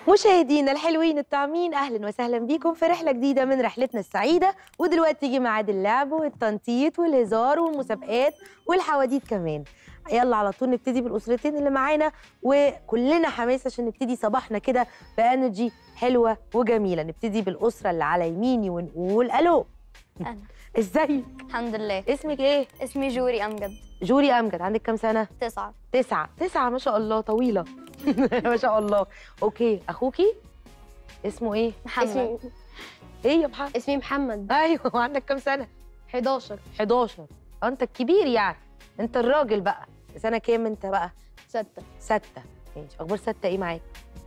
مشاهدينا الحلوين الطعمين اهلا وسهلا بيكم في رحله جديده من رحلتنا السعيده ودلوقتي يجي ميعاد اللعب والتنطيط والهزار والمسابقات والحواديت كمان يلا على طول نبتدي بالاسرتين اللي معانا وكلنا حماس عشان نبتدي صباحنا كده بانرجي حلوه وجميله نبتدي بالاسره اللي على يميني ونقول الو أنا. ازيك الحمد لله اسمك ايه اسمي جوري أمجد جوري امجد عندك كام سنه تسعة تسعة تسعة ما شاء الله طويلة ما شاء الله اوكي اخوكي اسمه ايه؟ محمد اسمي ايه يا محمد؟ اسمي محمد ايوه وعندك كام سنة؟ 11 11 اه انت الكبير يعني انت الراجل بقى سنة كام انت بقى؟ 6 ستة ماشي اخبار ستة ايه معاك؟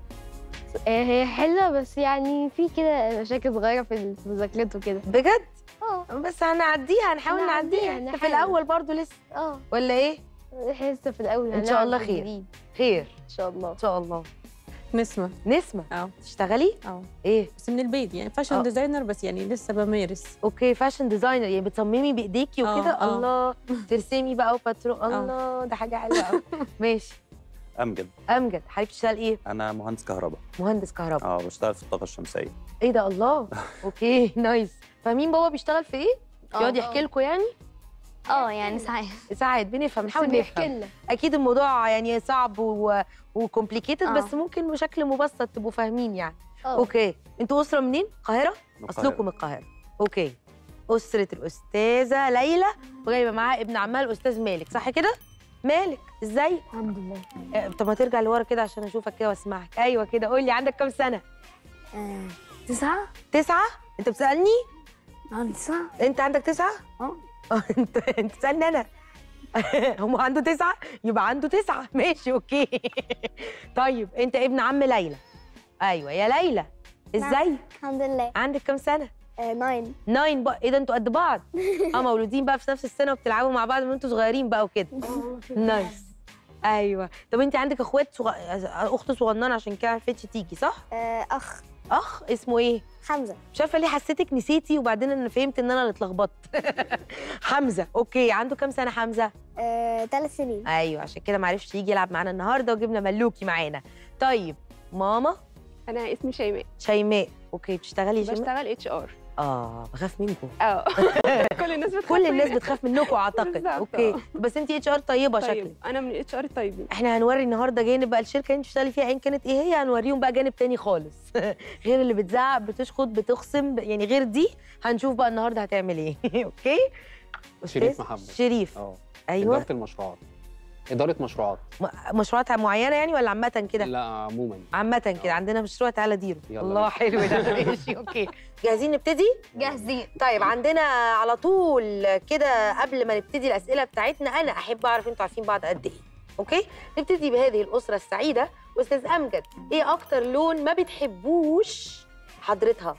هي حلوه بس يعني في كده مشاكل صغيره في في مذاكرته كده بجد؟ اه بس هنعديها هنحاول هنعديها، نعديها انت في هنحاول. الاول برضو لسه اه ولا ايه؟ لسه في الاول إن شاء الله هنعرف خير. الجديد. خير ان شاء الله ان شاء الله نسمة نسمة اه تشتغلي؟ اه ايه؟ بس من البيت يعني آه. فاشن ديزاينر بس يعني لسه بمارس اوكي فاشن ديزاينر يعني بتصممي بايديكي آه، وكده آه. الله ترسمي بقى وباترون الله ده حاجه حلوه قوي ماشي امجد امجد حضرتك بتشتغل ايه انا مهندس كهرباء مهندس كهرباء اه بشتغل في الطاقه الشمسيه ايه ده الله اوكي نايس فاهمين بابا بيشتغل في ايه يقعد يحكي لكم يعني اه يعني ساعات ساعات بنفهم بس نحاول بيحكي نفهم لنا اكيد الموضوع يعني صعب و... وكومبليكيتد آه. بس ممكن بشكل مبسط تبقوا فاهمين يعني اه اوكي انتوا اسره منين القاهره من اصلكم من القاهره اوكي اسره الاستاذه ليلى وجايبه معاها ابن عمها الاستاذ مالك صح كده مالك ازاي الحمد لله آه، طب ما ترجع لورا كده عشان اشوفك كده واسمعك ايوه كده قول لي عندك كام سنه تسعة تسعة انت بتسالني عندي تسعة انت عندك تسعة اه. اه انت انت تسالني انا هو عنده تسعة يبقى عنده تسعة ماشي اوكي طيب انت ابن عم ليلى ايوه يا ليلى ازاي الحمد لله عندك كام سنه ناين ناين بقى ايه ده انتوا قد بعض اه مولودين بقى في نفس السنه وبتلعبوا مع بعض من انتوا صغيرين بقى وكده نايس ايوه طب انت عندك اخوات صغ... اخت صغننه عشان كده عرفتش تيجي صح أخ اخ اسمه ايه حمزة مش عارفه ليه حسيتك نسيتي وبعدين انا فهمت ان انا اللي اتلخبطت حمزه اوكي عنده كام سنه حمزه ثلاث سنين ايوه عشان كده ما عرفش يجي يلعب معانا النهارده وجبنا ملوكي معانا طيب ماما انا اسمي شيماء شيماء اوكي بتشتغلي يا شيماء بشتغل اتش ار اه بخاف منكم اه كل الناس بتخاف كل الناس مني. بتخاف منكم اعتقد بالظبط، اوكي آه. بس انت اتش ار طيبه شكلك طيب انا من الاتش ار الطيبين احنا هنوري النهارده جانب بقى الشركه اللي انت بتشتغلي فيها ايا كانت ايه هي هنوريهم بقى جانب تاني خالص غير اللي بتزعق بتشخط بتخصم يعني غير دي هنشوف بقى النهارده هتعمل ايه اوكي شريف أستاذ محمد. شريف اه ايوه إدارة المشروعات إدارة مشروعات م- مشروعات معينه يعني ولا عامه كده لا عموما عامه كده عندنا مشروع تعالى ديره يلا الله بينا. حلو ده ماشي اوكي جاهزين نبتدي جاهزين طيب عندنا على طول كده قبل ما نبتدي الاسئله بتاعتنا انا احب اعرف انتوا عارفين بعض قد ايه اوكي نبتدي بهذه الاسره السعيده استاذ امجد ايه اكتر لون ما بتحبوش حضرتها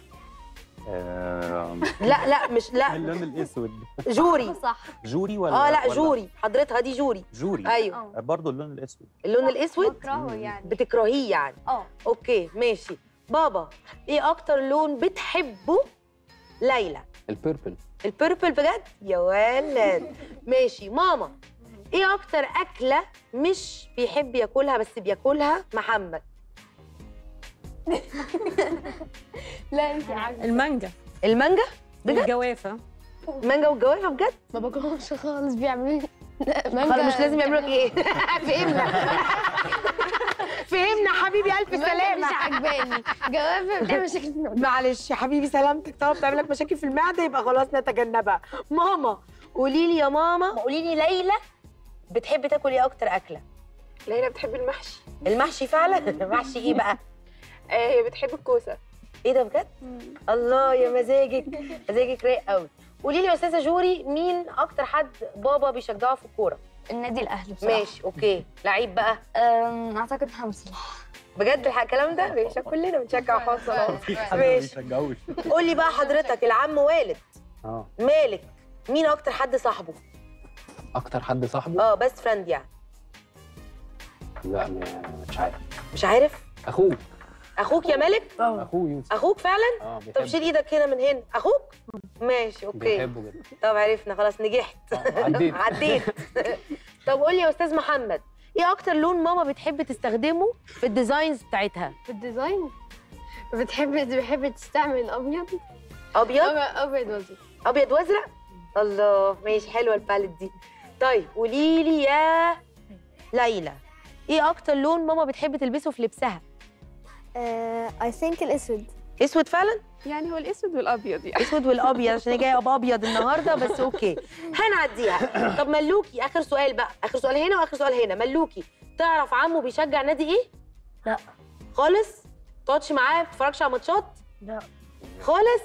آه، لا لا مش لا اللون الاسود جوري صح جوري ولا اه لا ولا جوري حضرتها دي جوري جوري ايوه برضه اللون الاسود اللون الاسود بكرهه يعني بتكرهيه يعني اه اوكي ماشي بابا ايه اكتر لون بتحبه ليلى البيربل البيربل بجد يا ولد ماشي ماما ايه اكتر اكله مش بيحب ياكلها بس بياكلها محمد لا انت عارفه المانجا المانجا بجد الجوافة المانجا والجوافه بجد ما باكلهمش خالص بيعملوا لي لا خلاص مش لازم يعملوا لك ايه فهمنا فهمنا حبيبي الف مانجا سلامه مش عجباني جوافه بتعمل مشاكل في المعدة. معلش يا حبيبي سلامتك طب بتعمل لك مشاكل في المعده يبقى خلاص نتجنبها ماما قولي لي يا ماما قولي لي ليلى بتحب تاكل ايه اكتر اكله ليلى بتحب المحشي المحشي فعلا محشي ايه بقى آه هي بتحب الكوسه ايه ده بجد الله يا مزاجك مزاجك رايق قوي قولي لي يا استاذه جوري مين اكتر حد بابا بيشجعه في الكوره النادي الأهلي بصراحة ماشي اوكي لعيب بقى أم، أعتقد محمد صلاح بجد الح- الكلام ده ماشي كلنا بنشجع محمد صلاح حد ما ماشي بيشجعوش قول لي بقى حضرتك العم والد اه مالك مين اكتر حد صاحبه أكتر حد صاحبه اه بيست فريند يعني لا م- مش عارف مش عارف أخوه اخوك يا مالك أخوه يوسف اخوك فعلا اه طب بيحبه شيل ايدك هنا من هنا اخوك ماشي اوكي بيحبه جدا طب عرفنا خلاص نجحت آه، عديت عديت طب قول لي يا استاذ محمد ايه اكتر لون ماما بتحب تستخدمه في الديزاينز بتاعتها في الديزاين بتحب بتحب تستعمل الابيض ابيض أبيض- ابيض وازرق ابيض وازرق الله ماشي حلوه الباليت دي طيب قولي لي يا ليلى ايه اكتر لون ماما بتحب تلبسه في لبسها اي ثينك الاسود اسود فعلا يعني هو الاسود والابيض يعني اسود والابيض عشان هي جايه بابيض النهارده بس اوكي هنعديها طب ملوكي اخر سؤال بقى اخر سؤال هنا واخر سؤال هنا ملوكي تعرف عمو بيشجع نادي ايه لا. خالص تقعدش معاه ما بتتفرجش على ماتشات لا. خالص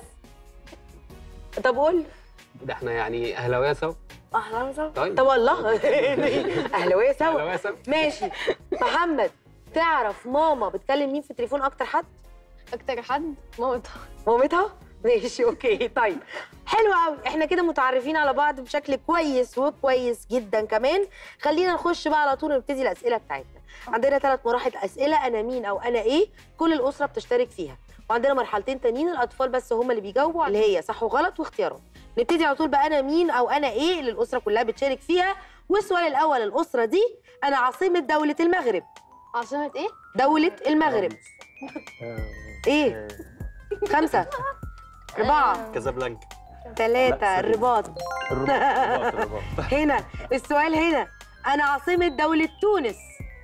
طب قول ده احنا يعني اهلاويه سوا اهلا وسهلا طيب طب والله اهلاويه سوا اهلاويه سوا ماشي محمد تعرف ماما بتكلم مين في التليفون اكتر حد اكتر حد مامتها مامتها ماشي اوكي طيب حلو قوي احنا كده متعرفين على بعض بشكل كويس وكويس جدا كمان خلينا نخش بقى على طول نبتدي الاسئله بتاعتنا عندنا ثلاث مراحل اسئله انا مين او انا ايه كل الاسره بتشترك فيها وعندنا مرحلتين تانيين الاطفال بس هم اللي بيجاوبوا اللي هي صح وغلط واختيارات نبتدي على طول بقى انا مين او انا ايه اللي الاسره كلها بتشارك فيها والسؤال الاول الاسره دي انا عاصمه دوله المغرب عاصمة ايه؟ دوله المغرب آه، ايه خمسه اربعه كازابلانكا ثلاثه لا، سوري. الرباط الرباط الرباط الرباط هنا السؤال هنا أنا عاصمة دولة تونس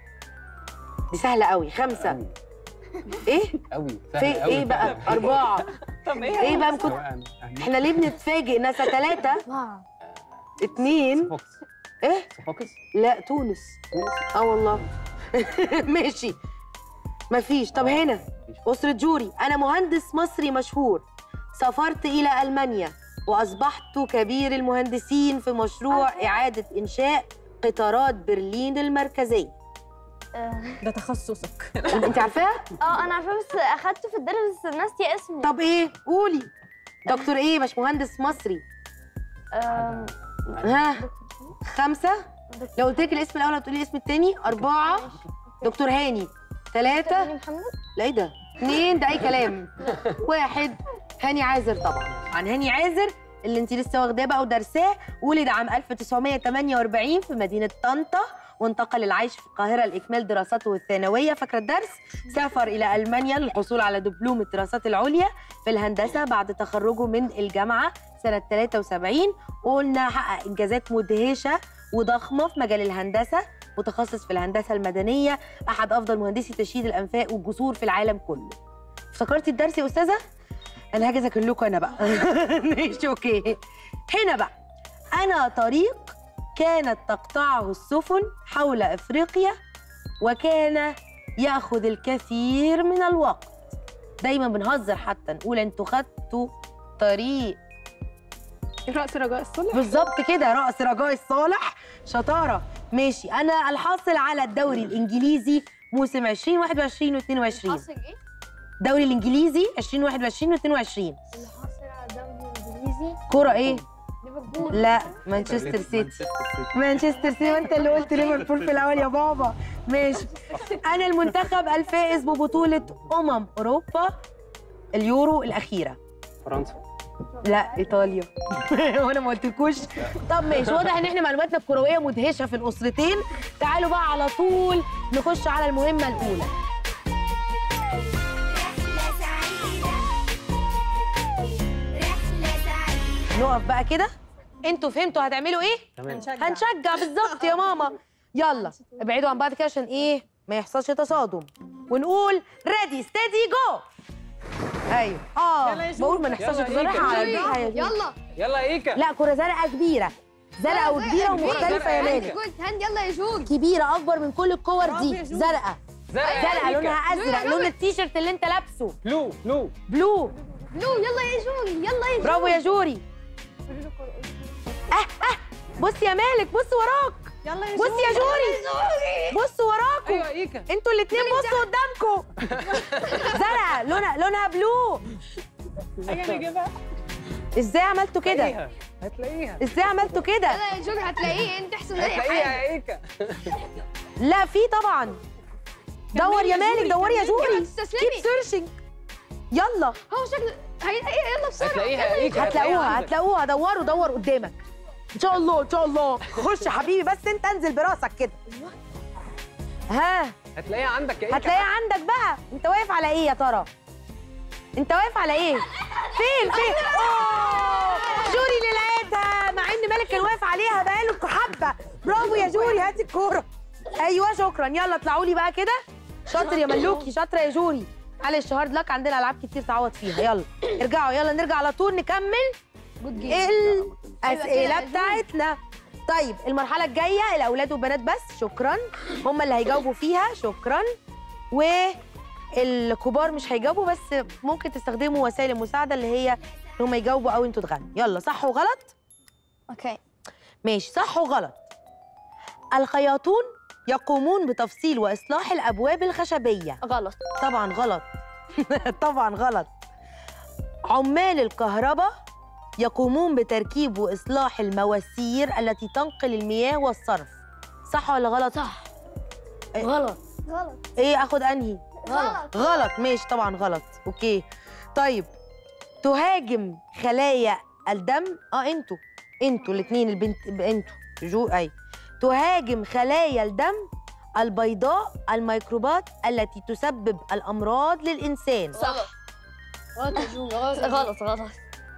دي سهلة قوي خمسة أوي. إيه؟ قوي في سهل قوي إيه بقى؟ أربعة طب ايه إيه بقى ممكن سواء أهمية. إحنا ليه بنتفاجئ ناسا ثلاثة واو اتنين صفاقس إيه؟ صفاقس لا تونس تونس آه والله ماشي مفيش طب هنا أسرة جوري أنا مهندس مصري مشهور سافرت إلى ألمانيا وأصبحت كبير المهندسين في مشروع إعادة إنشاء قطارات برلين المركزية ده تخصصك أنت عارفاها؟ اه انا عارفه بس اخدته في الدرس بس ناسيه اسمه طب ايه قولي دكتور ايه مش مهندس مصري آم، ها خمسة لو قلت لك الاسم الاول هتقولي الاسم التاني أربعة دكتور هاني ثلاثة هاني محمد لا ايه ده اتنين ده اي كلام واحد هاني عازر طبعا عن هاني عازر اللي انت لسه واخداه بقى ودرساه ولد عام 1948 في مدينة طنطا وانتقل للعيش في القاهرة لإكمال دراساته الثانوية فاكرة الدرس سافر إلى ألمانيا للحصول على دبلوم الدراسات العليا في الهندسة بعد تخرجه من الجامعة سنة 73 وقلنا حقق إنجازات مدهشة وضخمة في مجال الهندسة متخصص في الهندسة المدنية أحد أفضل مهندسي تشييد الأنفاق والجسور في العالم كله افتكرتي الدرس يا أستاذة؟ أنا هاجي أذاكر لكم أنا بقى ماشي أوكي هنا بقى أنا طريق كانت تقطعه السفن حول افريقيا وكان ياخذ الكثير من الوقت دايما بنهزر حتى نقول انتوا خدتوا طريق رأس رجاء الصلح بالظبط كده رأس رجاء الصالح شطاره ماشي انا الحاصل على الدوري الانجليزي موسم 2021 و22 حاصل ايه؟ الدوري الانجليزي 2021 و22 اللي حاصل على الدوري الانجليزي كرة ايه ليفربول لا مانشستر سيتي مانشستر سيتي وانت اللي قلت ليفربول في الاول يا بابا ماشي انا المنتخب الفائز ببطوله امم اوروبا اليورو الاخيره فرنسا لا ايطاليا وانا ما قلتلكوش طب ماشي واضح ان احنا معلوماتنا الكرويه مدهشه في الاسرتين تعالوا بقى على طول نخش على المهمه الاولى رحلة سعيدة رحلة سعيدة نقف بقى كده انتوا فهمتوا هتعملوا ايه تمام هنشجع بالظبط يا ماما يلا ابعدوا عن بعض كده عشان ايه ما يحصلش تصادم ونقول ريدي ستيدي جو ايوه اه بقول ما نحصلش يلا يا تصادم على إيكا. البيت هيجي. يلا يلا ايكا لا كرة زرقاء كبيرة زرقاء وكبيرة ومختلفة يا مالك جولد هاند يلا يا جول كبيرة أكبر من كل الكور دي زرقاء زرقاء زرقاء لونها لونها أزرق لون- لون التيشيرت اللي أنت لابسه بلو بلو بلو بلو يلا يا جول يلا يا جول برافو يا جوري اه اه بص يا مالك بص وراك يلا يا بص يا جوري بص وراكم ايوه ايكا انتوا الاتنين بصوا قدامكم زرقاء لونها لونها بلو اجي نجيبها ازاي عملتوا كده هتلاقيها هتلاقيها ازاي عملتوا كده يلا يا جول هتلاقيه انت احسن اي هتلاقيها حاجه يا ايكا لا في طبعا دور يا مالك دوري يا جوري ما كيب تستسلمي سيرشنج يلا هو شكله هيلاقيها يلا بسرعه هتلاقيها يا ايكا هتلاقوها هتلاقوها دوروا دور قدامك ان شاء الله ان شاء الله خش يا حبيبي بس انت انزل براسك كده ها هتلاقيها عندك يا إيكا هتلاقيها عندك بقى انت واقف على ايه يا ترى انت واقف على ايه فين فين أوه! جوري اللي لقيتها مع ان مالك كان واقف عليها بقاله حبه برافو يا جوري هاتي الكوره ايوه شكرا يلا اطلعوا لي بقى كده شاطر يا ملوكي شاطره يا جوري معلش هارد لك عندنا العاب كتير تعوض فيها يلا ارجعوا يلا نرجع على طول نكمل الاسئله بتاعتنا طيب المرحله الجايه الاولاد والبنات بس شكرا هم اللي هيجاوبوا فيها شكرا والكبار مش هيجاوبوا بس ممكن تستخدموا وسائل المساعده اللي هي ان هم يجاوبوا او انتوا تغنوا يلا صح وغلط اوكي ماشي صح وغلط الخياطون يقومون بتفصيل واصلاح الابواب الخشبيه غلط طبعا غلط طبعا غلط عمال الكهرباء يقومون بتركيب واصلاح المواسير التي تنقل المياه والصرف صح ولا غلط صح غلط غلط ايه اخد انهي غلط غلط ماشي طبعا غلط اوكي طيب تهاجم خلايا الدم اه انتوا انتوا الاثنين البنت انتوا جو اي تهاجم خلايا الدم البيضاء الميكروبات التي تسبب الامراض للانسان صح غلط يا جو غلط يا جو. غلط غلط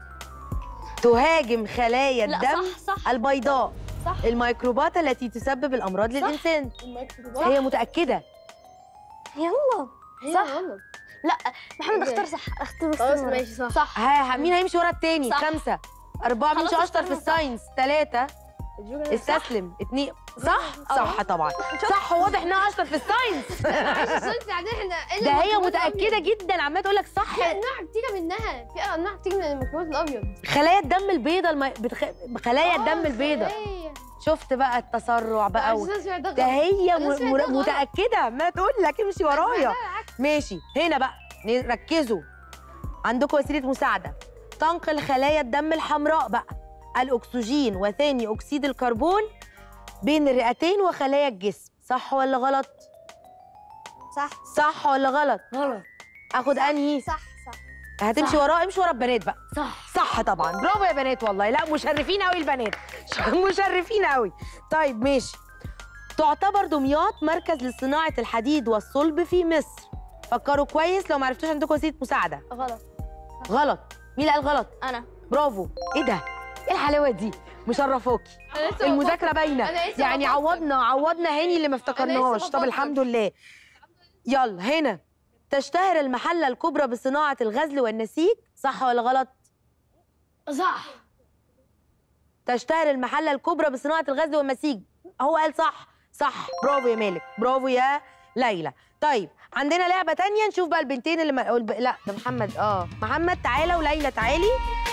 تهاجم خلايا لا الدم صح صح البيضاء صح. الميكروبات التي تسبب الامراض للانسان الميكروبات. هي متاكده يلا هي صح. غلط محمد إيه ده؟ اختار صح اختار خلاص صح ماشي صح صح ها ها، مين هيمشي ورا التاني صح. خمسه اربعه مين خلاص اشطر في اخترنا صح. الساينس ثلاثه الجو كان صح. استسلم اتنين صح صح طبعا صح واضح انها اشطر في الساينس معلش أصل انت عندنا احنا إلا ده هي الميكروبات متاكده جدا عماله تقول لك صح في انواع كتيره منها في انواع كتير من الميكروبات الابيض خلايا الدم البيضاء الم... بتخ... خلايا الدم البيضاء خلايا. شفت بقى التسرع بقى و... معلش أنا سمعت ده ده غلط. هي أنا م... سمعتها مر... غلط. متاكده ما تقول لك امشي ورايا ماشي هنا بقى ن- ركزوا عندكم وسيله مساعده تنقل خلايا الدم الحمراء بقى الاكسجين وثاني اكسيد الكربون بين الرئتين وخلايا الجسم صح ولا غلط صح صح ولا غلط غلط اخد انهي صح صح هتمشي وراه امشي ورا البنات بقى صح صح طبعا برافو يا بنات والله لا مشرفين قوي البنات مشرفين قوي طيب ماشي تعتبر دمياط مركز لصناعه الحديد والصلب في مصر فكروا كويس لو ما عرفتوش عندكم وسيله مساعده غلط غلط مين اللي قال غلط انا برافو ايه ده ايه الحلاوه دي مشرفوكي المذاكره باينه أنا لسه يعني بفكر. عوضنا عوضنا هاني اللي ما افتكرناهاش طب بفكر. الحمد لله يلا هنا تشتهر المحله الكبرى بصناعه الغزل والنسيج صح ولا غلط صح تشتهر المحلة الكبرى بصناعة الغزل والنسيج هو قال صح صح برافو يا مالك برافو يا ليلى طيب عندنا لعبة تانية نشوف بقى البنتين اللي ما... الب... لا ده محمد اه محمد تعالى وليلى تعالي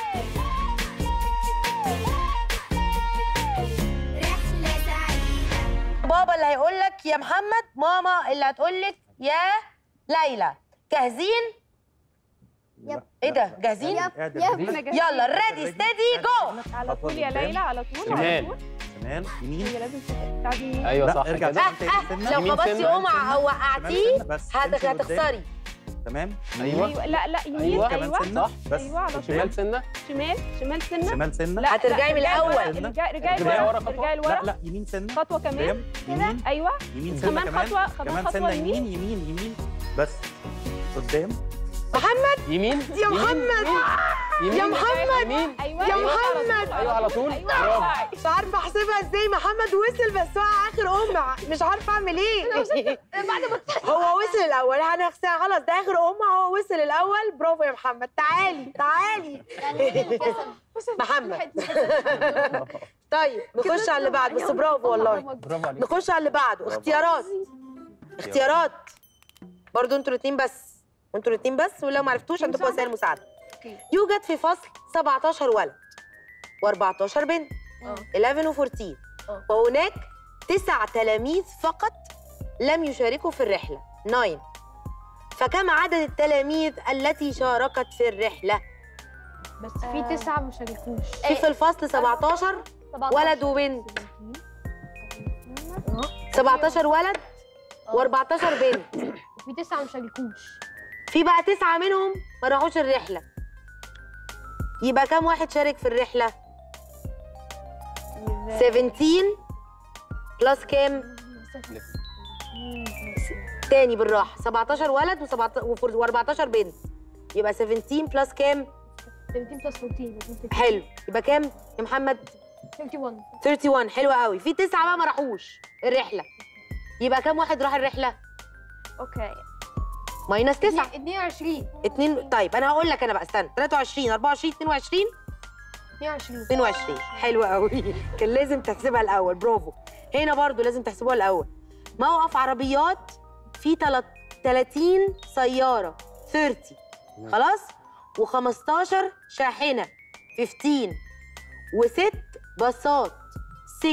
رحلة سعيدة بابا اللي هيقول لك يا محمد ماما اللي هتقول لك يا ليلى جاهزين ايه ده جاهزين يلا ريدي ستيدي جو على طول يا ليلى على طول شمال. على طول شمال يمين هي لازم تساعديني ايوه لا صح ارجع كده زي تاني سنة. لو يمين خبطتي سنة. قمع او شمال وقعتيه سنة بس هت- امشي لقدام. هتخسري تمام ايوه لا لا يمين أيوة. كمان ايوه سنة بس ايوه على طول شمال سنه شمال شمال سنه شمال سنة لا هترجعي من لا، رجعي الأول. ورا، رجعي رجعي رجعي لورا ورا خطوة. رجعي لا لورا لا يمين سنة خطوه كمان قدام يمين ايوه يمين سنة كمان كمان خطوه كمان كمان خطوه سنة يمين يمين يمين يمين بس قدام يمين يا محمد يمين يا محمد يمين ايوه يا أيوة، محمد. ايوه على طول ايوه برافو ايوه مش عارفه احسبها ازاي محمد وصل بس وقع اخر قمع مش عارفه اعمل ايه هو وصل الاول هنغسل خلاص ده اخر قمع هو وصل الاول برافو يا محمد تعالي تعالي محمد طيب نخش على اللي بعد بس برافو والله برافو عليك نخش على اللي بعده اختيارات اختيارات برضو انتوا الاثنين بس وانتوا الاثنين بس ولو ما عرفتوش عندكم وسائل مساعده يوجد في فصل 17 ولد و14 بنت 11 و14 وهناك تسع تلاميذ فقط لم يشاركوا في الرحله 9 فكم عدد التلاميذ التي شاركت في الرحله بس في تسعه ما شاركوش في في الفصل 17 ولد وبنت 17 ولد و14 بنت وفي تسعه ما شاركوش في بقى تسعة منهم ما راحوش الرحلة يبقى كام واحد شارك في الرحلة؟ 17 بلس كام؟ تاني بالراحه 17 ولد و14 بنت يبقى 17 بلس كام 17 بلس 14 حلو يبقى كام يا محمد 31 31 حلو قوي في تسعه بقى ما راحوش الرحله يبقى كام واحد راح الرحله اوكي ماينس 9 22 اتنين طيب انا هقول لك انا بقى استنى 23 24 22 22 22 حلو قوي كان لازم تحسبها الاول برافو هنا برضو لازم تحسبوها الاول موقف عربيات فيه تلت- 30 سياره 30 خلاص و15 شاحنه 15 وست باصات 6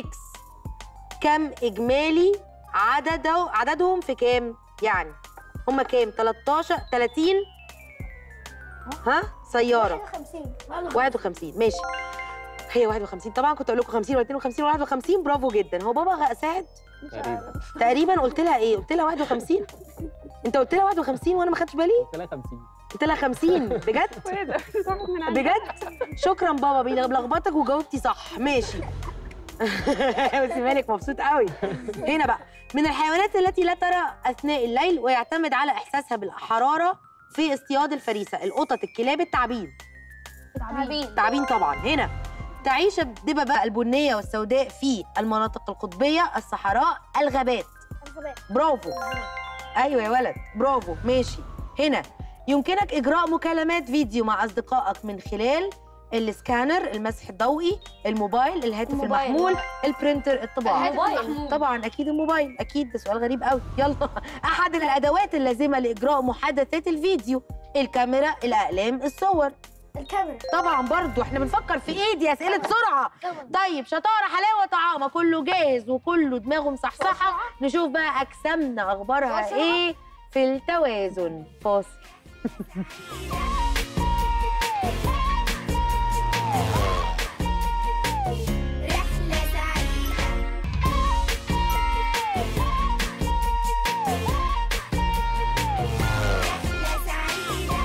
كم اجمالي عدد عددهم في كام يعني هم كام 13 30 ها سياره 50 51 ماشي هي 51 طبعا كنت اقول لكم 50 ولا 52 ولا 51 برافو جدا هو بابا غ- ساعد تقريبا تقريبا قلت لها ايه قلت لها 51 انت قلت لها 51 وانا ما خدتش بالي قلت لها 50 قلت لها 50 بجد وايه ده صح من عندي بجد شكرا بابا بيلخبطك وجاوبتي صح ماشي بس مالك مبسوط قوي هنا بقى من الحيوانات التي لا ترى اثناء الليل ويعتمد على احساسها بالحراره في اصطياد الفريسه القطط الكلاب التعابين تعبين تعابين طبعا هنا تعيش الدببة البنية والسوداء في المناطق القطبية الصحراء الغابات برافو أيوة يا ولد برافو ماشي هنا يمكنك إجراء مكالمات فيديو مع أصدقائك من خلال السكانر المسح الضوئي الموبايل الهاتف الموبايل. المحمول البرينتر الطباعة الموبايل. طبعا اكيد الموبايل اكيد ده سؤال غريب قوي يلا احد الادوات اللازمه لاجراء محادثات الفيديو الكاميرا الاقلام الصور الكاميرا طبعا برضو احنا بنفكر في ايه دي اسئله سرعه طيب شطاره حلاوه طعامه كله جاهز وكله دماغه مصحصحه نشوف بقى اجسامنا اخبارها فاصل. ايه في التوازن فاصل رحلة سعيدة رحلة سعيدة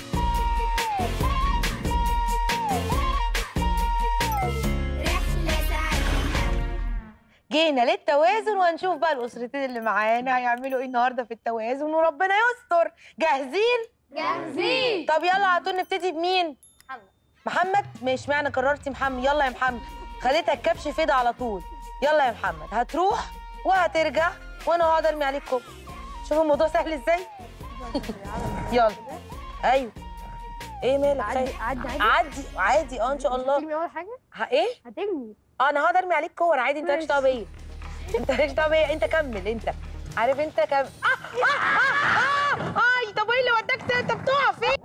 رحلة سعيدة جينا للتوازن وهنشوف بقى الاسرتين اللي معانا هيعملوا ايه النهارده في التوازن وربنا يستر جاهزين جاهزين طب يلا على طول نبتدي بمين محمد. محمد مش معنى قررتي محمد يلا يا محمد خليتها الكبش فدا على طول يلا يا محمد هتروح وهترجع وانا هقعد ارمي عليك كوب شوفوا الموضوع سهل ازاي يلا ايوه ايه مالك عدي خايف؟ عدي عدي عادي عادي اه ان شاء الله ترمي اول حاجه ها ايه هترمي اه انا هقعد ارمي عليك كور عادي انت مالكش دعوه بيا انت مالكش دعوه بيا انت كمل انت عارف انت كم اه اه اه اه آه، طب وايه اللي وداك انت بتقع فين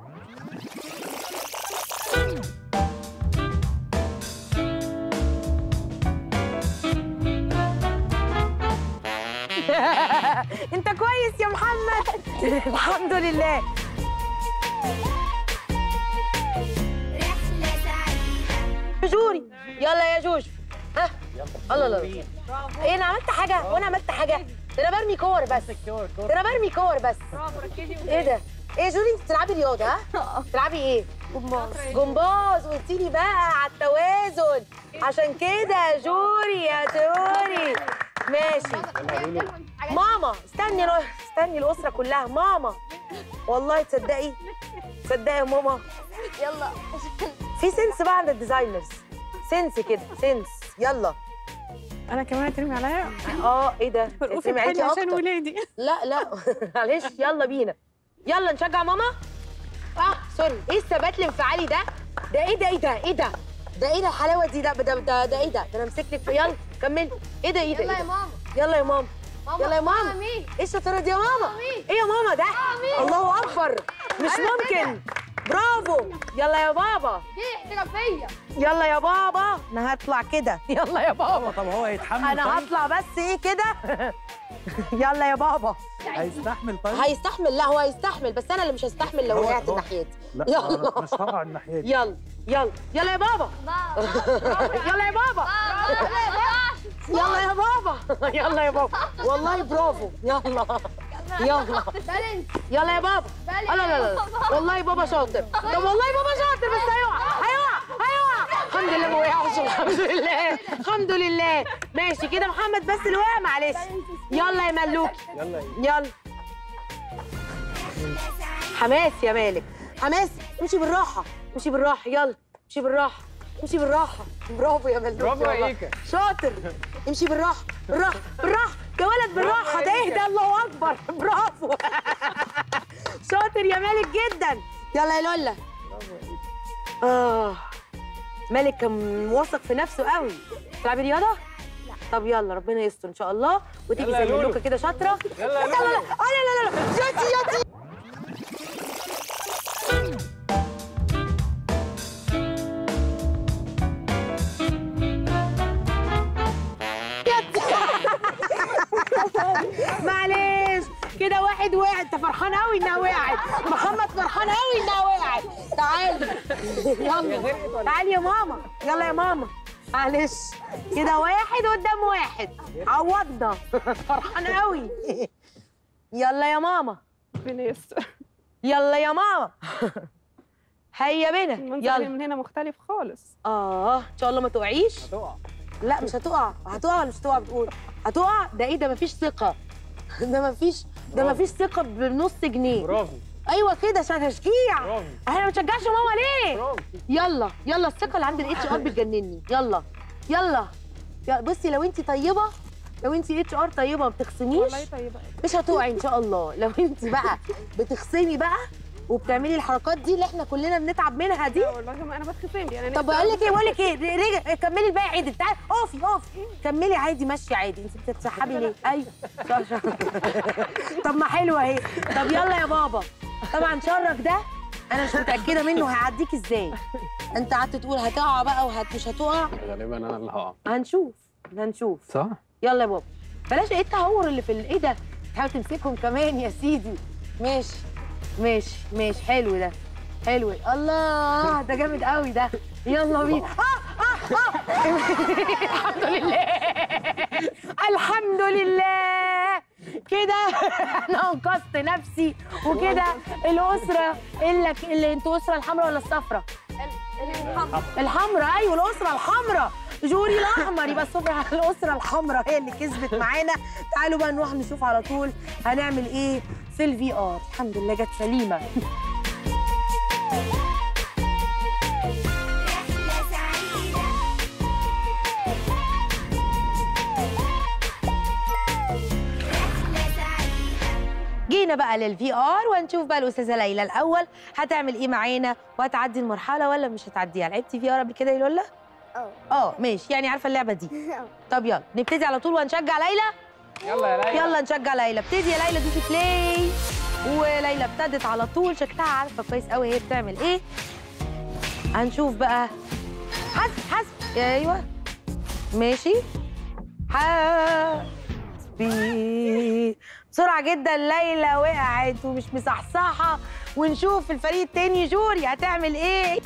انت كويس يا محمد الحمد لله رحلة سعيدة جوري يلا يا جوجو ها الله الله الله. ايه انا عملت حاجه وانا عملت حاجه ده انا برمي كور بس ده انا برمي كور بس ايه ده ايه جوري انت بتلعبي رياضه ها بتلعبي ايه جمباز جمباز قلتي لي بقى على التوازن عشان كده يا جوري يا جوري ماشي ماما استني رو- استني الاسره كلها ماما والله تصدقي تصدقي يا ماما يلا في سنس بقى عند الديزاينرز سنس كده سنس يلا انا كمان هترمي عليا اه ايه ده وقفت تسمعي عليكي حلو عشان اكتر ولادي لا لا معلش يلا بينا يلا نشجع ماما اه سوري ايه الثبات الانفعالي ده ده ايه ده ايه ده ايه ده ده ايه ده الحلاوه دي ده ده ده, ده ايه ده ده انا امسك لك في- يلا كملي ايه ده ايه ده يلا إيه يا ده؟ ماما يلا يا ماما ماما يلا يا ماما مين ايه الشطاره دي يا ماما ايه يا ماما ده الله اكبر مش ممكن برافو يلا يا بابا دي احترافيه يلا يا بابا انا هطلع كده يلا يا بابا طب هو هيتحمل انا طيب؟ هطلع بس ايه كده يلا يا بابا هيستحمل طيب؟ هيستحمل لا هو هيستحمل بس انا اللي مش هستحمل لو هو- وقعت هو- الناحيه دي لا يلا. أنا مش هقع الناحيه دي يلا يلا يلا يا بابا يلا يا بابا يلا يا بابا يلا يا بابا والله برافو يلا يلا بالانس يلا يا بابا لا لا لا لا والله بابا شاطر طب والله بابا شاطر بس هيقع هيقع هيقع الحمد لله ما وقعش الحمد لله الحمد لله ماشي كده محمد بس اللي وقع معلش يلا يا ملوكي يلا يلا حماس يا مالك حماس امشي بالراحه امشي بالراحه يلا امشي بالراحه امشي بالراحه برافو يا ملوك برافو يا يلا. إيكا. شاطر امشي بالراحه بالراحه بالراحه يا ولد بالراحه ده اهدى الله اكبر برافو شاطر يا مالك جدا يلا يا لولا اه مالك كان واثق في نفسه قوي تلعبي رياضه لا طب يلا ربنا يستر ان شاء الله وتيجي يلا يا زي لولو. ملوكه كده شاطره يلا يا لا لا لا آه لا لا لا ياتي ياتي معلش كده واحد وقع انت فرحان قوي انها وقعت محمد فرحان قوي انها وقعت تعالي يلا تعالي يا ماما يلا يا ماما معلش كده واحد قدام واحد عوضنا فرحان قوي يلا يا ماما ربنا يستر يلا يا ماما هيا بينا المنظر يلا من هنا مختلف خالص اه ان شاء الله ما تقعيش هتقع لا مش هتقع هتقع ولا مش هتقع بتقول هتقع ده ايه ده مفيش ثقه ده مفيش ده مفيش ثقه بنص جنيه برافو ايوه كده عشان تشجيع برافو احنا ما بنشجعش ماما ليه برافو يلا يلا الثقه اللي عند الاتش ار بتجنني يلا يلا يا- بصي لو انت طيبه لو انت اتش ار طيبه ما بتخصميش والله طيبه مش هتقعي ان شاء الله لو انت بقى بتخصمي بقى وبتعملي الحركات دي اللي احنا كلنا بنتعب منها دي لا والله ما انا بتخصم لي انا طب بقول لك ايه بقول لك ايه رجع كملي الباقي عادي تعالي اقفي اقفي كملي عادي ماشي عادي انت بتتسحبي ليه ايوه شا- شا. طب ما حلوه اهي طب يلا يا بابا طبعا شرك ده انا مش متاكده منه هيعديك ازاي انت قعدت تقول هتقع بقى وهت مش هتقع غالبا انا اللي هقع هنشوف هنشوف صح؟ يلا يا بابا بلاش ايه التهور اللي في ال- ايه ده تحاول تمسكهم كمان يا سيدي ماشي ماشي ماشي حلو ده حلو الله ده جامد قوي ده يلا بينا آه آه آه. الحمد لله الحمد لله كده انا انقذت نفسي وكده الاسره اللي, اللي انتوا اسره الحمراء ولا الصفراء الحمراء ايوه الاسره الحمراء جوري الاحمر يبقى الصبح الاسره الحمراء هي اللي كسبت معانا تعالوا بقى نروح نشوف على طول هنعمل ايه في الفي ار الحمد لله جت سليمه رحلة سعيدة رحلة سعيدة جينا بقى للفي ار وهنشوف بقى الاستاذه ليلى الاول هتعمل ايه معانا وهتعدي المرحله ولا مش هتعديها لعبتي في ار قبل كده يا لولا اه اه ماشي يعني عارفه اللعبه دي طب يلا نبتدي على طول وهنشجع ليلى يلا يا ليلى يلا نشجع ليلى ابتدي يا ليلى دوسي بلاي وليلى ابتدت على طول شكلها عارفه كويس قوي هي بتعمل ايه هنشوف بقى حسب حسب ايوه ماشي حسبي بسرعه جدا ليلى وقعت ومش مصحصحه ونشوف الفريق التاني جوري هتعمل ايه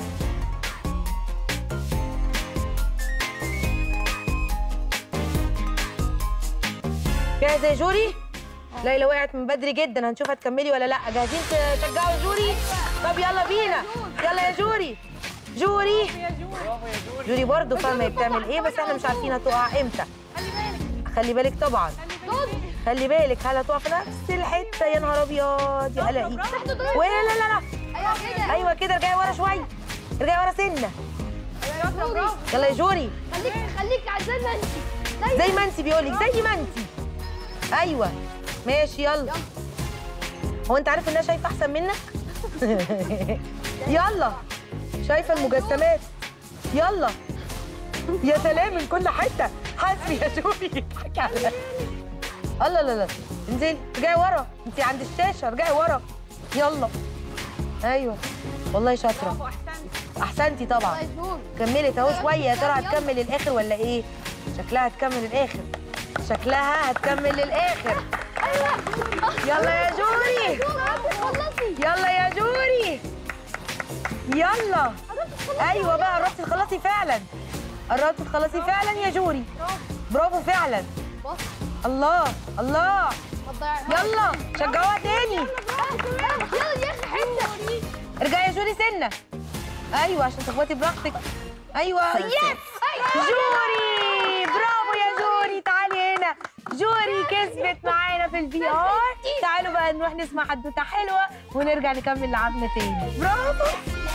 جاهزه يا جوري ليلى وقعت من بدري جدا هنشوف هتكملي ولا لا جاهزين تشجعوا جوري طب يلا بينا يلا يا جوري جوري جوري برضه فاهمه هي بتعمل ايه بس احنا مش عارفين هتقع امتى خلي بالك طبعا خلي بالك هل هتقع في نفس الحته يا نهار ابيض يا قلقي ولا لا لا لا ايوه كده ارجعي ورا شويه ارجعي ورا سنه يلا يا جوري خليك خليك زي ما انت زي ما انت بيقولك زي ما انت ايوه ماشي يلا هو انت عارف انها شايفه احسن منك يلا شايفه المجسمات يلا يا سلام من كل حته حسبي يا شوفي حكي على الله لا لا انزلي ارجعي ورا انت عند الشاشه ارجعي ورا يلا ايوه والله شاطره احسنتي طبعا كملت اهو شويه يا ترى هتكمل للاخر ولا ايه شكلها هتكمل للاخر شكلها هتكمل للاخر يلا يا جوري يلا يا جوري يلا ايوه بقى قربتي تخلصي فعلا قربتي تخلصي فعلا يا جوري برافو فعلا الله الله يلا شجعوها تاني يلا يا اخي حته ارجعي يا جوري سنه ايوه عشان تخبطي براحتك ايوه يس جوري برافو يا جوري تعالي هنا جوري كسبت معانا في الفي ار تعالوا بقى نروح نسمع حدوته حلوه ونرجع نكمل لعبنا تاني برافو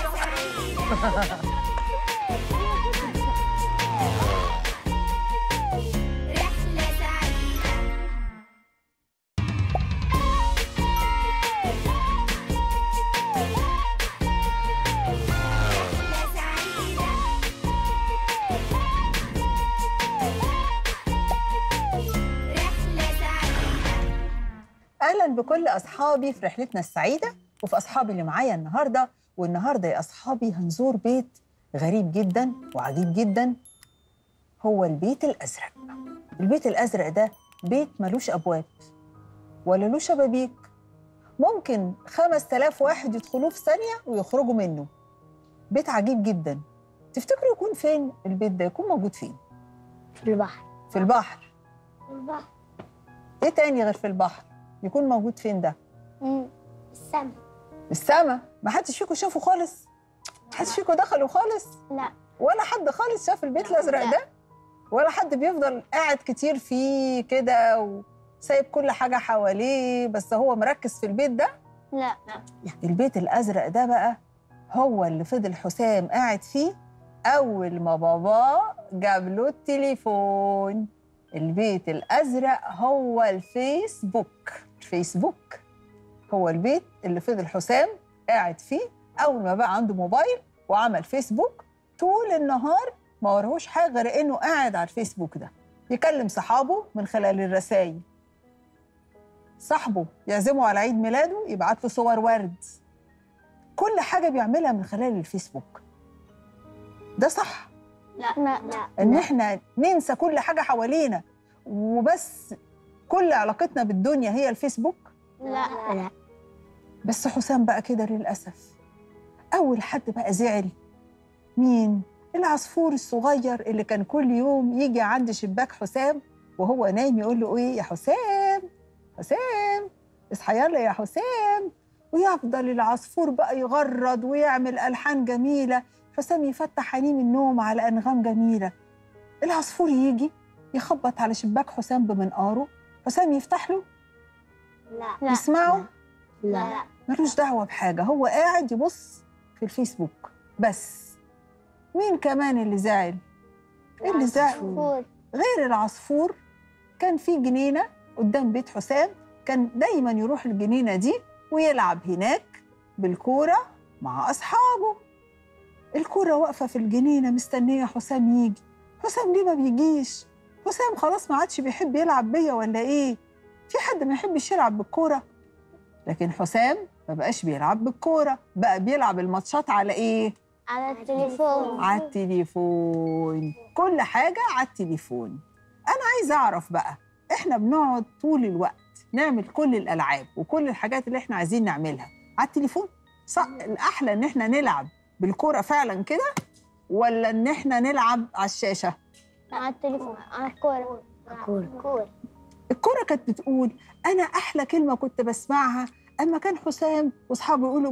رحلة سعيدة رحلة سعيدة رحلة سعيدة اهلا بكل اصحابي في رحلتنا السعيده وفي اصحابي اللي معايا النهارده والنهارده يا اصحابي هنزور بيت غريب جدا وعجيب جدا هو البيت الازرق البيت الازرق ده بيت ملوش ابواب ولا له شبابيك ممكن 5000 واحد يدخلوه في ثانيه ويخرجوا منه بيت عجيب جدا تفتكروا يكون فين البيت ده يكون موجود فين في البحر في البحر ايه تاني غير في البحر يكون موجود فين ده السما السما ما حدش فيكم شافه خالص ما حدش فيكم دخلوا خالص لا. ولا حد خالص شاف البيت الازرق ده ولا حد بيفضل قاعد كتير فيه كده وسايب كل حاجه حواليه بس هو مركز في البيت ده لا البيت الازرق ده بقى هو اللي فضل حسام قاعد فيه اول ما باباه جاب له التليفون البيت الازرق هو الفيسبوك الفيسبوك هو البيت اللي فضل حسام قاعد فيه اول ما بقى عنده موبايل وعمل فيسبوك طول النهار ما وراهوش حاجه غير انه قاعد على الفيسبوك ده يكلم صحابه من خلال الرسائل صاحبه يعزمه على عيد ميلاده يبعت له صور ورد كل حاجه بيعملها من خلال الفيسبوك ده صح لا لا ان احنا ننسى كل حاجه حوالينا وبس كل علاقتنا بالدنيا هي الفيسبوك لا لا بس حسام بقى كده للأسف أول حد بقى زعل مين؟ العصفور الصغير اللي كان كل يوم يجي عند شباك حسام وهو نايم يقول له إيه يا حسام حسام اصحى يلا يا حسام ويفضل العصفور بقى يغرد ويعمل ألحان جميلة حسام يفتح عينيه من النوم على أنغام جميلة العصفور يجي يخبط على شباك حسام بمنقاره حسام يفتح له لا يسمعه لا ملوش دعوة بحاجة هو قاعد يبص في الفيسبوك بس مين كمان اللي زعل؟ اللي زعل غير العصفور كان في جنينة قدام بيت حسام كان دايما يروح الجنينة دي ويلعب هناك بالكورة مع أصحابه الكورة واقفة في الجنينة مستنية حسام يجي حسام ليه ما بيجيش؟ حسام خلاص ما عادش بيحب يلعب بيا ولا إيه؟ في حد ما يحبش يلعب بالكورة؟ لكن حسام ما بقاش بيلعب بالكورة بقى بيلعب الماتشات على إيه؟ على التليفون على التليفون كل حاجة على التليفون أنا عايزة أعرف بقى إحنا بنقعد طول الوقت نعمل كل الألعاب وكل الحاجات اللي إحنا عايزين نعملها على التليفون صح الأحلى إن إحنا نلعب بالكورة فعلا كده ولا إن إحنا نلعب على الشاشة على التليفون على الكورة الكورة الكورة كانت بتقول أنا أحلى كلمة كنت بسمعها أما كان حسام وأصحابه يقولوا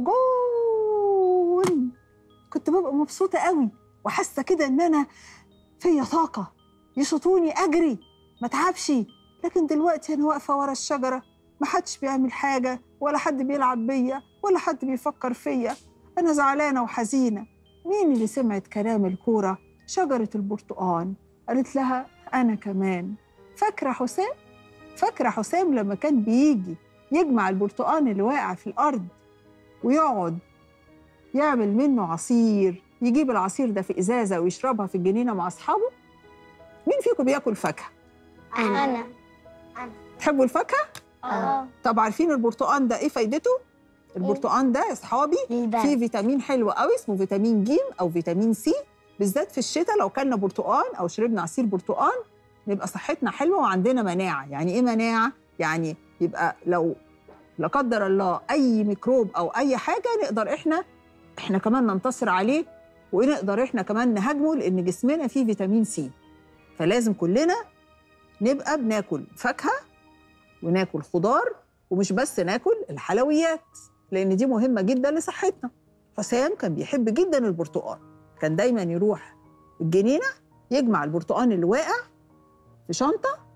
جول كنت ببقى مبسوطة قوي وحاسة كده إن أنا فيا طاقة يشوطوني أجري ما تعبش لكن دلوقتي أنا واقفة ورا الشجرة ما حدش بيعمل حاجة ولا حد بيلعب بيا ولا حد بيفكر فيا أنا زعلانة وحزينة مين اللي سمعت كلام الكورة شجرة البرتقال قالت لها أنا كمان فاكرة حسام فاكرة حسام لما كان بيجي يجمع البرتقال اللي واقع في الأرض ويقعد يعمل منه عصير يجيب العصير ده في إزازة ويشربها في الجنينة مع أصحابه مين فيكم بياكل فاكهة؟ أنا تحبوا الفاكهة؟ اه طب عارفين البرتقال ده إيه فايدته؟ البرتقال ده يا أصحابي فيه فيتامين حلو قوي اسمه فيتامين ج أو فيتامين سي بالذات في الشتاء لو كلنا برتقال أو شربنا عصير برتقال نبقى صحتنا حلوة وعندنا مناعة يعني إيه مناعة؟ يعني يبقى لو لا قدر الله أي ميكروب أو أي حاجة نقدر إحنا إحنا كمان ننتصر عليه ونقدر إحنا كمان نهاجمه لأن جسمنا فيه فيتامين سي فلازم كلنا نبقى بناكل فاكهة وناكل خضار ومش بس ناكل الحلويات لأن دي مهمة جدا لصحتنا حسام كان بيحب جدا البرتقال كان دايما يروح الجنينة يجمع البرتقال اللي واقع في شنطة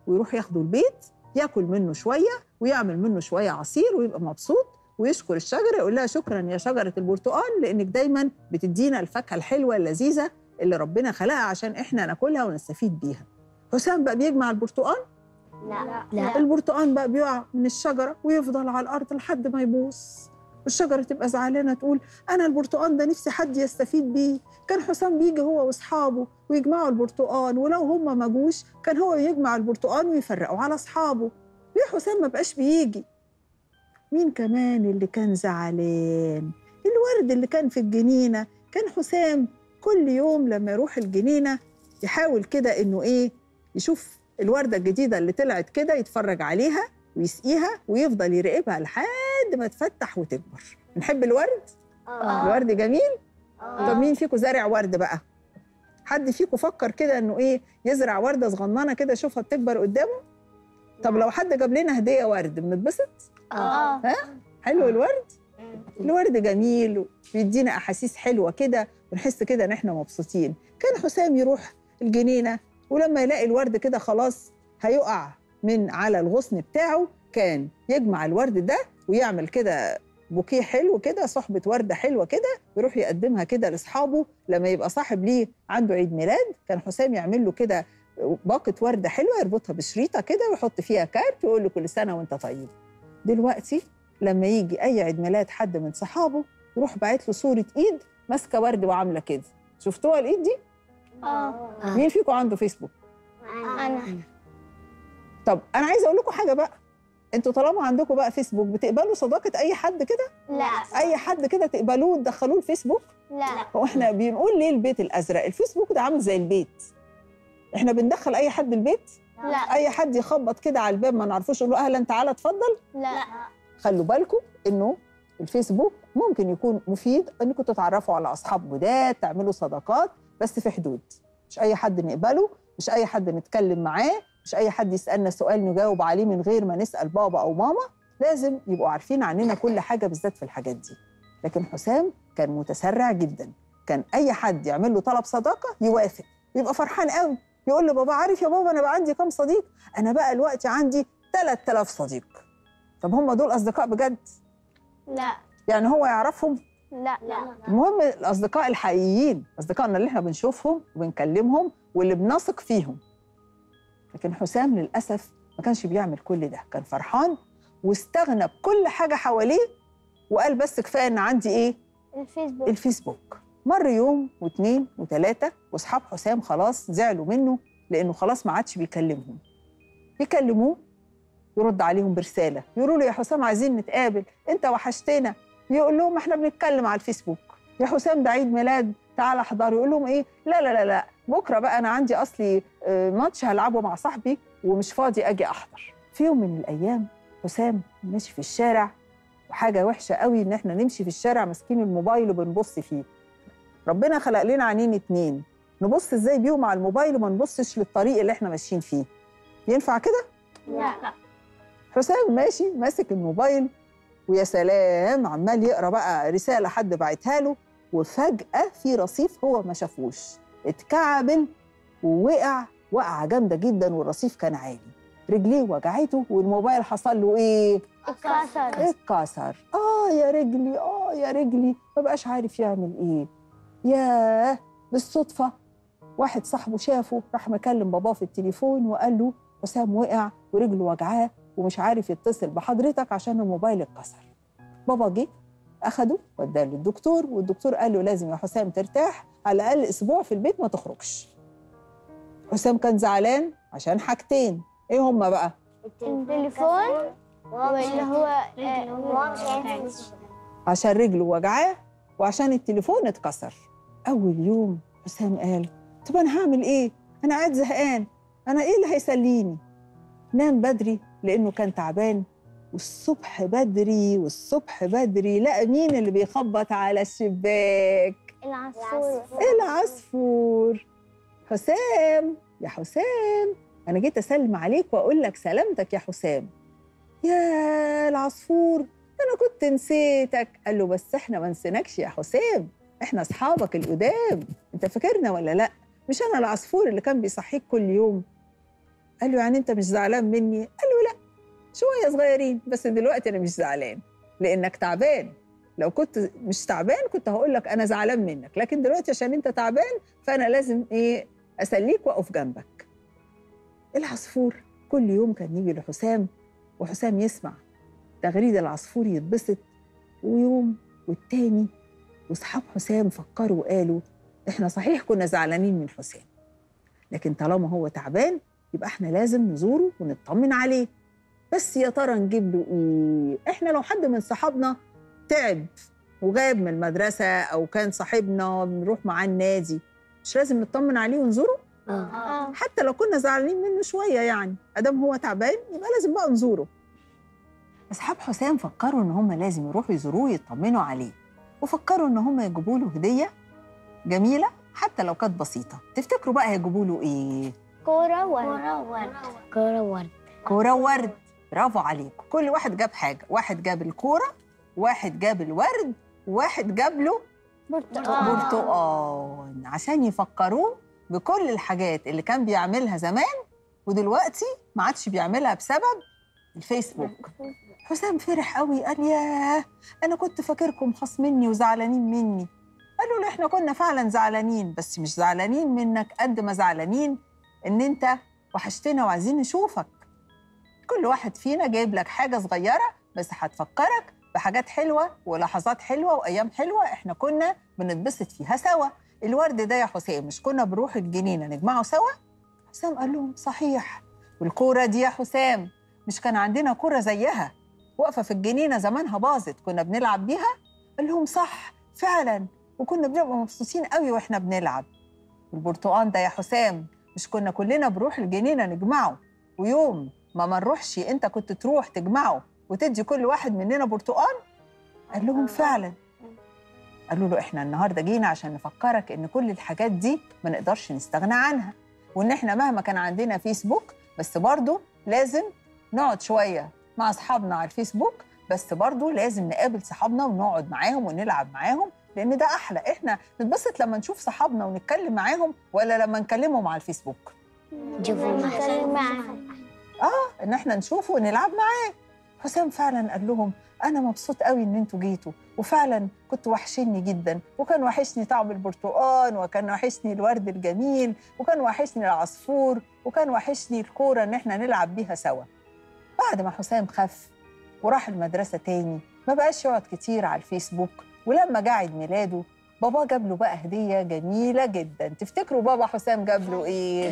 ويروح ياخده البيت ياكل منه شويه ويعمل منه شويه عصير ويبقى مبسوط ويشكر الشجره يقول لها شكرا يا شجره البرتقال لانك دايما بتدينا الفاكهه الحلوه اللذيذه اللي ربنا خلقها عشان احنا ناكلها ونستفيد بيها حسام بقى بيجمع البرتقال لا لا البرتقال بقى بيقع من الشجره ويفضل على الارض لحد ما يبوظ والشجره تبقى زعلانه تقول انا البرتقال ده نفسي حد يستفيد بيه كان حسام بيجي هو واصحابه ويجمعوا البرتقال ولو هم ما جوش كان هو يجمع البرتقال ويفرقوا على اصحابه ليه حسام ما بقاش بيجي مين كمان اللي كان زعلان الورد اللي كان في الجنينه كان حسام كل يوم لما يروح الجنينه يحاول كده انه ايه يشوف الورده الجديده اللي طلعت كده يتفرج عليها ويسقيها ويفضل يراقبها لحد ما تفتح وتكبر نحب الورد الورد جميل طب مين فيكم زارع ورد بقى حد فيكم فكر كده انه ايه يزرع ورده صغننه كده يشوفها بتكبر قدامه طب لو حد جاب لنا هديه ورد بنتبسط اه حلو الورد الورد جميل وبيدينا احاسيس حلوه كده ونحس كده ان احنا مبسوطين كان حسام يروح الجنينه ولما يلاقي الورد كده خلاص هيقع من على الغصن بتاعه كان يجمع الورد ده ويعمل كده بوكيه حلو كده صحبة وردة حلوة كده ويروح يقدمها كده لأصحابه لما يبقى صاحب ليه عنده عيد ميلاد كان حسام يعمل له كده باقة وردة حلوة يربطها بشريطة كده ويحط فيها كارت ويقول له كل سنة وأنت طيب دلوقتي لما يجي أي عيد ميلاد حد من صحابه يروح باعت له صورة إيد ماسكة ورد وعاملة كده شفتوها الإيد دي؟ اه مين فيكم عنده فيسبوك؟ انا طب أنا عايزة أقول لكم حاجة بقى انتوا طالما عندكم بقى فيسبوك بتقبلوا صداقة أي حد كده؟ لا أي حد كده تقبلوه وتدخلوه الفيسبوك؟ لا هو احنا بنقول ليه البيت الازرق الفيسبوك ده عامل زي البيت احنا بندخل اي حد البيت لا اي حد يخبط كده على الباب ما نعرفوش نقول له اهلا تعالى اتفضل لا خلوا بالكم انه الفيسبوك ممكن يكون مفيد انكم تتعرفوا على اصحاب جداد تعملوا صداقات بس في حدود مش اي حد نقبله مش اي حد نتكلم معاه مش اي حد يسالنا سؤال نجاوب عليه من غير ما نسال بابا او ماما لازم يبقوا عارفين عننا كل حاجه بالذات في الحاجات دي لكن حسام كان متسرع جدا كان اي حد يعمل له طلب صداقه يوافق يبقى فرحان قوي يقول له بابا عارف يا بابا انا بقى عندي كام صديق انا بقى دلوقتي عندي 3000 صديق طب هم دول اصدقاء بجد لا يعني هو يعرفهم لا لا المهم الاصدقاء الحقيقيين اصدقائنا اللي احنا بنشوفهم وبنكلمهم واللي بنثق فيهم لكن حسام للاسف ما كانش بيعمل كل ده كان فرحان واستغنى بكل حاجه حواليه وقال بس كفايه ان عندي ايه الفيسبوك الفيسبوك مر يوم واثنين وثلاثه واصحاب حسام خلاص زعلوا منه لانه خلاص ما عادش بيكلمهم يكلموه يرد عليهم برساله يقولوا له يا حسام عايزين نتقابل انت وحشتنا يقول لهم احنا بنتكلم على الفيسبوك يا حسام ده عيد ميلاد تعالى احضر يقول لهم ايه لا لا لا لا بكره بقى انا عندي اصلي آه، ماتش هلعبه مع صاحبي ومش فاضي اجي احضر في يوم من الايام حسام ماشي في الشارع وحاجه وحشه قوي ان احنا نمشي في الشارع ماسكين الموبايل وبنبص فيه ربنا خلق لنا عينين اتنين نبص ازاي بيهم على الموبايل وما نبصش للطريق اللي احنا ماشيين فيه ينفع كده لا حسام ماشي ماسك الموبايل ويا سلام عمال يقرا بقى رساله حد بعتها له وفجاه في رصيف هو ما شافوش اتكعبل ووقع وقعه جامده جدا والرصيف كان عالي رجليه وجعته والموبايل حصل له ايه اتكسر اتكسر اه يا رجلي اه يا رجلي ما بقاش عارف يعمل ايه ياه بالصدفه واحد صاحبه شافه راح مكلم باباه في التليفون وقال له حسام وقع ورجله وجعاه ومش عارف يتصل بحضرتك عشان الموبايل اتكسر بابا جه اخده وداه للدكتور والدكتور قال له لازم يا حسام ترتاح على الاقل اسبوع في البيت ما تخرجش حسام كان زعلان عشان حاجتين ايه هما بقى التليفون واللي هو هو مش عارف عشان رجله وجعاه وعشان التليفون اتكسر اول يوم حسام قال طب انا هعمل ايه انا قاعد زهقان انا ايه اللي هيسليني نام بدري لانه كان تعبان والصبح بدري والصبح بدري لقى مين اللي بيخبط على الشباك العصفور العصفور حسام يا حسام انا جيت اسلم عليك واقول لك سلامتك يا حسام يا العصفور انا كنت نسيتك قال له بس احنا ما نسيناكش يا حسام احنا اصحابك القدام انت فاكرنا ولا لا مش انا العصفور اللي كان بيصحيك كل يوم قال له يعني انت مش زعلان مني قال له لا شويه صغيرين بس دلوقتي انا مش زعلان لانك تعبان لو كنت مش تعبان كنت هقول لك انا زعلان منك لكن دلوقتي عشان انت تعبان فانا لازم ايه اسليك واقف جنبك العصفور كل يوم كان يجي لحسام وحسام يسمع تغريد العصفور يتبسط ويوم والتاني واصحاب حسام فكروا وقالوا احنا صحيح كنا زعلانين من حسام لكن طالما هو تعبان يبقى احنا لازم نزوره ونطمن عليه بس يا ترى نجيب له ايه احنا لو حد من صحابنا تعب وغاب من المدرسه او كان صاحبنا بنروح معاه النادي مش لازم نطمن عليه ونزوره اه حتى لو كنا زعلانين منه شويه يعني ادام هو تعبان يبقى لازم بقى نزوره اصحاب حسام فكروا ان هم لازم يروحوا يزوروه ويطمنوا عليه وفكروا ان هم يجيبوا له هديه جميله حتى لو كانت بسيطه تفتكروا بقى هيجيبوا له ايه كورة ورد كورة ورد كوره وورد برافو عليكم كل واحد جاب حاجه واحد جاب الكوره واحد جاب الورد وواحد جاب له برتقال برتقال عشان يفكروه بكل الحاجات اللي كان بيعملها زمان ودلوقتي ما عادش بيعملها بسبب الفيسبوك حسام فرح قوي قال ياه انا كنت فاكركم خصمني وزعلانين مني قالوا له احنا كنا فعلا زعلانين بس مش زعلانين منك قد ما زعلانين ان انت وحشتنا وعايزين نشوفك كل واحد فينا جايب لك حاجه صغيره بس هتفكرك بحاجات حلوه ولحظات حلوه وايام حلوه احنا كنا بنتبسط فيها سوا الورد ده يا حسام مش كنا بنروح الجنينه نجمعه سوا حسام قال لهم صحيح والكوره دي يا حسام مش كان عندنا كوره زيها واقفه في الجنينه زمانها باظت كنا بنلعب بيها قال لهم صح فعلا وكنا بنبقى مبسوطين قوي واحنا بنلعب والبرتقال ده يا حسام مش كنا كلنا بنروح الجنينه نجمعه ويوم ما ما نروحش انت كنت تروح تجمعه وتدي كل واحد مننا برتقال قال لهم فعلا قالوا له احنا النهارده جينا عشان نفكرك ان كل الحاجات دي ما نقدرش نستغنى عنها وان احنا مهما كان عندنا فيسبوك بس برضه لازم نقعد شويه مع اصحابنا على الفيسبوك بس برضه لازم نقابل صحابنا ونقعد معاهم ونلعب معاهم لان ده احلى احنا نتبسط لما نشوف صحابنا ونتكلم معاهم ولا لما نكلمهم على الفيسبوك نتكلم معاهم اه ان احنا نشوفه ونلعب معاه حسام فعلا قال لهم انا مبسوط قوي ان انتوا جيتوا وفعلا كنت وحشني جدا وكان وحشني طعم البرتقال وكان وحشني الورد الجميل وكان وحشني العصفور وكان وحشني الكوره ان احنا نلعب بيها سوا بعد ما حسام خف وراح المدرسه تاني ما بقاش يقعد كتير على الفيسبوك ولما جه عيد ميلاده بابا جاب له بقى هديه جميله جدا تفتكروا بابا حسام جاب له ايه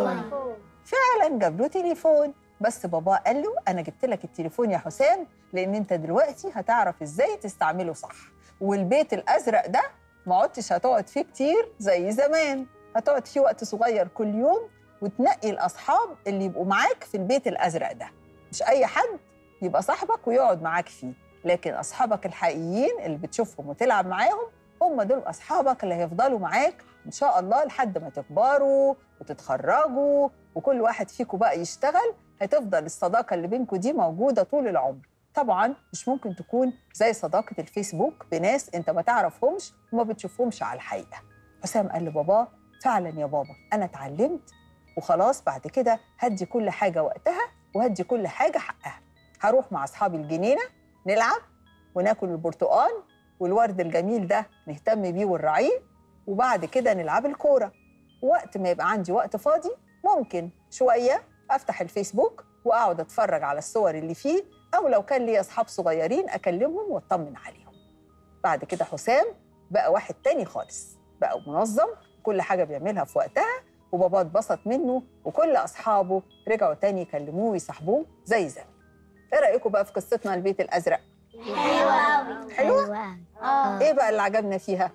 فعلا جاب له تليفون بس بابا قال له انا جبت لك التليفون يا حسام لان انت دلوقتي هتعرف ازاي تستعمله صح والبيت الازرق ده ما عدتش هتقعد فيه كتير زي زمان هتقعد فيه وقت صغير كل يوم وتنقي الاصحاب اللي يبقوا معاك في البيت الازرق ده مش اي حد يبقى صاحبك ويقعد معاك فيه لكن اصحابك الحقيقيين اللي بتشوفهم وتلعب معاهم هم دول اصحابك اللي هيفضلوا معاك ان شاء الله لحد ما تكبروا وتتخرجوا وكل واحد فيكم بقى يشتغل هتفضل الصداقه اللي بينكم دي موجوده طول العمر طبعا مش ممكن تكون زي صداقه الفيسبوك بناس انت ما تعرفهمش وما بتشوفهمش على الحقيقه حسام قال لباباه فعلا يا بابا انا اتعلمت وخلاص بعد كده هدي كل حاجه وقتها وهدي كل حاجه حقها هروح مع اصحابي الجنينه نلعب وناكل البرتقال والورد الجميل ده نهتم بيه ونراعيه وبعد كده نلعب الكوره وقت ما يبقى عندي وقت فاضي ممكن شويه افتح الفيسبوك واقعد اتفرج على الصور اللي فيه او لو كان لي اصحاب صغيرين اكلمهم واطمن عليهم بعد كده حسام بقى واحد تاني خالص بقى منظم كل حاجه بيعملها في وقتها وبابا اتبسط منه وكل اصحابه رجعوا تاني يكلموه ويصاحبوه زي زمان ايه رايكم بقى في قصتنا البيت الازرق حلوة حلوه اه ايه بقى اللي عجبنا فيها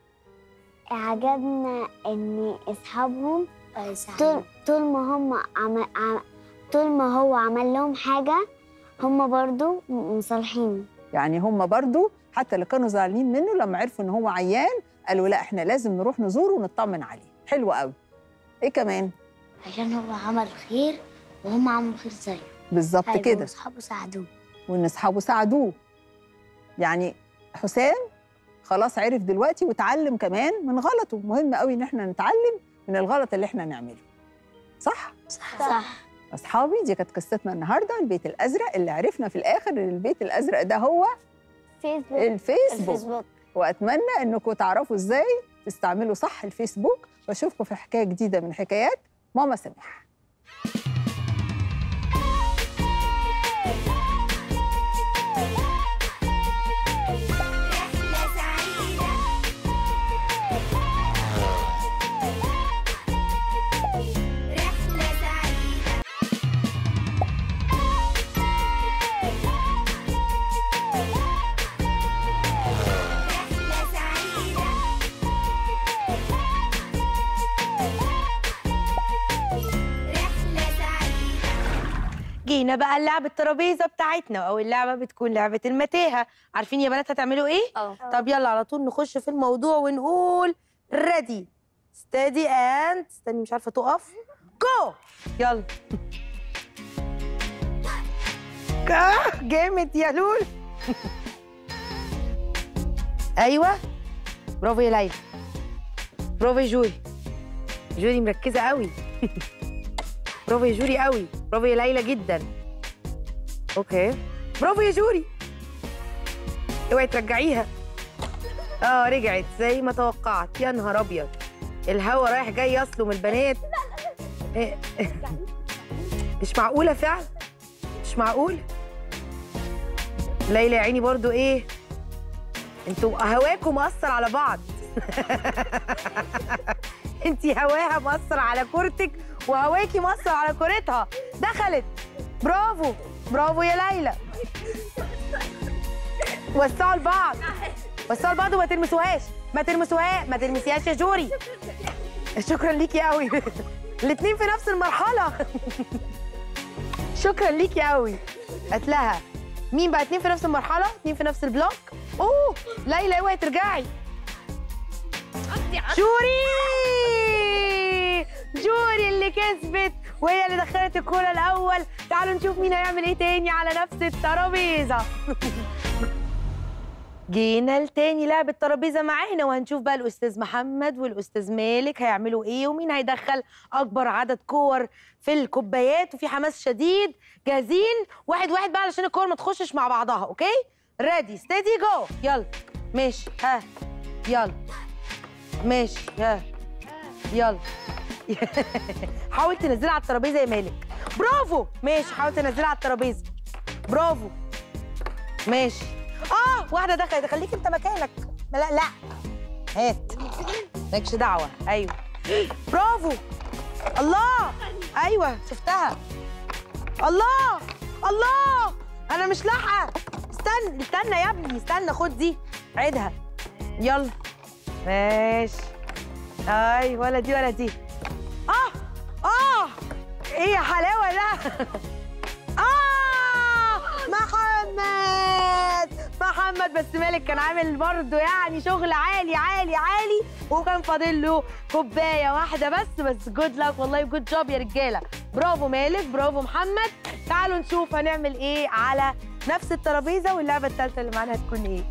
عجبنا ان اصحابهم طول طول ما هم عم... عم... طول ما هو عمل لهم حاجة هم برضو مصالحينه يعني هم برضو حتى اللي كانوا زعلانين منه لما عرفوا ان هو عيان قالوا لا احنا لازم نروح نزوره ونطمن عليه حلو قوي ايه كمان عشان هو عمل خير وهم عملوا خير زيه بالظبط كده واصحابه ساعدوه وان اصحابه ساعدوه يعني حسام خلاص عرف دلوقتي وتعلم كمان من غلطه مهم قوي ان احنا نتعلم من الغلط اللي احنا نعمله صح صح اصحابي دي كانت قصتنا النهارده البيت الازرق اللي عرفنا في الاخر ان البيت الازرق ده هو فيسبوك الفيسبوك الفيسبوك واتمنى انكم تعرفوا ازاي تستعملوا صح الفيسبوك واشوفكم في حكايه جديده من حكايات ماما سماح رحلة سعيدة رحلة سعيدة رحلة سعيدة رحلة سعيدة جينا بقى اللعبة الترابيزة بتاعتنا أو اللعبة بتكون لعبة المتاهة عارفين يا بنات هتعملوا إيه؟ اه طب يلا على طول نخش في الموضوع ونقول ريدي ستادي اند استني مش عارفة تقف جو يلا آه، جامد يا لول ايوه برافو يا ليلى برافو يا جوري جوري مركزة قوي برافو يا جوري قوي برافو يا ليلى جدا اوكي برافو يا جوري اوعي ترجعيها اه رجعت زي ما توقعت يا نهار ابيض الهوا رايح جاي يصلم البنات إيه. مش معقوله فعلا مش معقوله ليلى يا عيني برضو ايه انتوا هواكم مأثر على بعض انتي هواها مأثر على كورتك وهواكي مأثر على كورتها دخلت برافو برافو يا ليلى وسعوا لبعض وسعوا لبعض وما تلمسوهاش ما تلمسوهاش ما تلمسيهاش يا جوري شكرا ليكي قوي الاثنين في نفس المرحله شكرا ليكي قوي قتلها مين بقى اتنين في نفس المرحله اتنين في نفس البلوك اوه ليلى اوعي ترجعي جوري جوري اللي كسبت وهي اللي دخلت الكوره الاول تعالوا نشوف مين هيعمل ايه تاني على نفس الترابيزه جينا لتاني لعبة ترابيزة معانا وهنشوف بقى الأستاذ محمد والأستاذ مالك هيعملوا إيه ومين هيدخل أكبر عدد كور في الكوبايات وفي حماس شديد جاهزين واحد واحد بقى علشان الكور ما تخشش مع بعضها أوكي ريدي ستيدي جو يلا ماشي ها يلا ماشي ها يلا حاول تنزلها على الترابيزة يا مالك برافو ماشي حاول تنزلها على الترابيزة برافو ماشي اه واحده دخلت خليك انت مكانك لا لا هات مالكش دعوه ايوه برافو الله ايوه شفتها الله الله انا مش لاحقه استنى استنى يا ابني استنى خد دي عيدها يلا ماشي اي ولا دي ولا دي اه اه ايه يا حلاوه ده اه محمد محمد بس مالك كان عامل برضه يعني شغل عالي عالي عالي وكان فاضل له كوبايه واحده بس بس جود لك والله جود جوب يا رجاله برافو مالك برافو محمد تعالوا نشوف هنعمل ايه على نفس الترابيزه واللعبه الثالثه اللي معانا هتكون ايه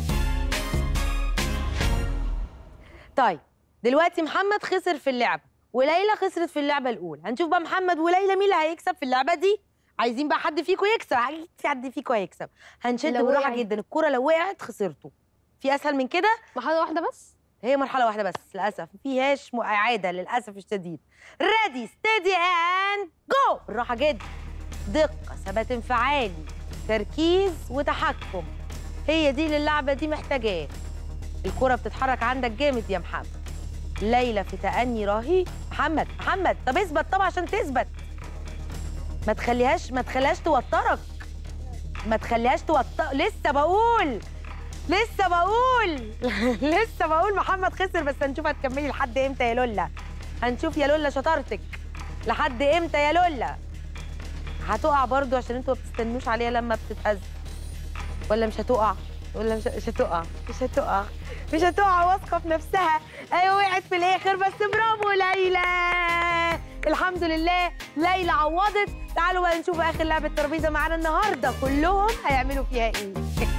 طيب دلوقتي محمد خسر في اللعبه وليلى خسرت في اللعبه الاولى هنشوف بقى محمد وليلى مين اللي هيكسب في اللعبه دي عايزين بقى حد فيكم يكسب اكيد في حد فيكم هيكسب هنشد لو بالراحه وقعت. جدا الكره لو وقعت خسرتوا في اسهل من كده مرحله واحده بس هي مرحله واحده بس للاسف ما فيهاش م- اعاده للاسف الشديد ريدي ستيدي اند جو بالراحه جدا دقه ثبات انفعالي تركيز وتحكم هي دي اللي اللعبه دي محتاجاه الكره بتتحرك عندك جامد يا محمد ليلى في تأني رهيب محمد محمد طب اثبت طبعا عشان تثبت ما تخليهاش ما تخليهاش توترك ما تخليهاش توتر لسه بقول لسه بقول لسه بقول محمد خسر بس هنشوف هتكملي لحد امتى يا لولا هنشوف يا لولا شطارتك لحد امتى يا لولا هتقع برضو عشان انتوا ما بتستنوش عليها لما بتتهز ولا مش هتقع ولا مش مش هتقع مش هتقع مش هتقع واثقه في نفسها ايوه وقعت في الاخر بس برافو ليلى الحمد لله ليلى عوضت تعالوا بقى نشوف اخر لعبه ترابيزه معانا النهارده كلهم هيعملوا فيها ايه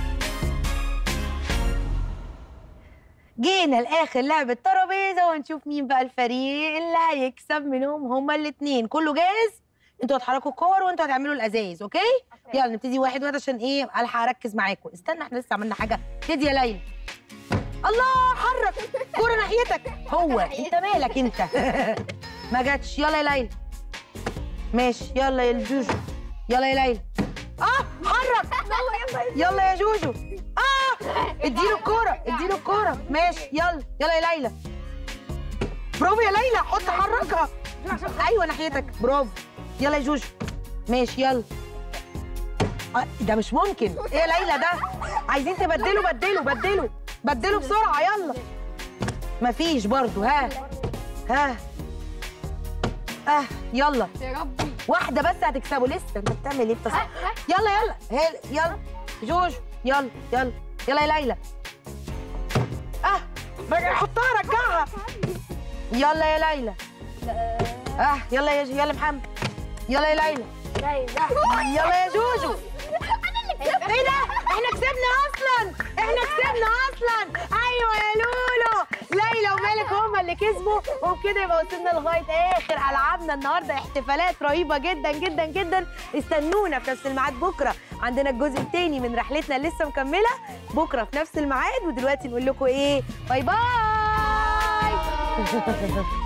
جينا لاخر لعبه ترابيزه ونشوف مين بقى الفريق اللي هيكسب منهم هما الاثنين كله جاهز انتوا هتحركوا الكور وانتوا هتعملوا الازايز اوكي يلا نبتدي واحد واحد عشان ايه الحق اركز معاكم استنى احنا لسه عملنا حاجه ابتدي يا ليلى الله حرك كوره ناحيتك هو انت مالك انت ما جاتش يلا يا ليلى ماشي يلا يا جوجو يلا يا ليلى اه حرك يلا يا جوجو اه اديله الكوره اديله الكوره ماشي يلا يلا يا ليلى برافو يا ليلى حط حركها ايوه ناحيتك برافو يلا يا جوجو ماشي يلا آه، ده مش ممكن ايه يا ليلى ده عايزين تبدلوا بدلوا بدلوا بدلوا بسرعه يلا مفيش برضو ها ها اه يلا يا ربي واحده بس هتكسبوا لسه انت بتعمل ايه بتص... يلا يلا هي يلا جوجو يلا يلا يلا يا ليلى اه بقى حطها رجعها يلا يا ليلى اه يلا يا يلا محمد يلا يا ليلى يلا يا جوجو ايه ده احنا كسبنا اصلا احنا كسبنا اصلا ايوه يا لولو ليلى ومالك هما اللي كسبوا وبكده يبقى وصلنا لغايه اخر العابنا النهارده احتفالات رهيبه جدا جدا جدا استنونا في نفس الميعاد بكره عندنا الجزء الثاني من رحلتنا اللي لسه مكمله بكره في نفس الميعاد ودلوقتي نقول لكم ايه باي باي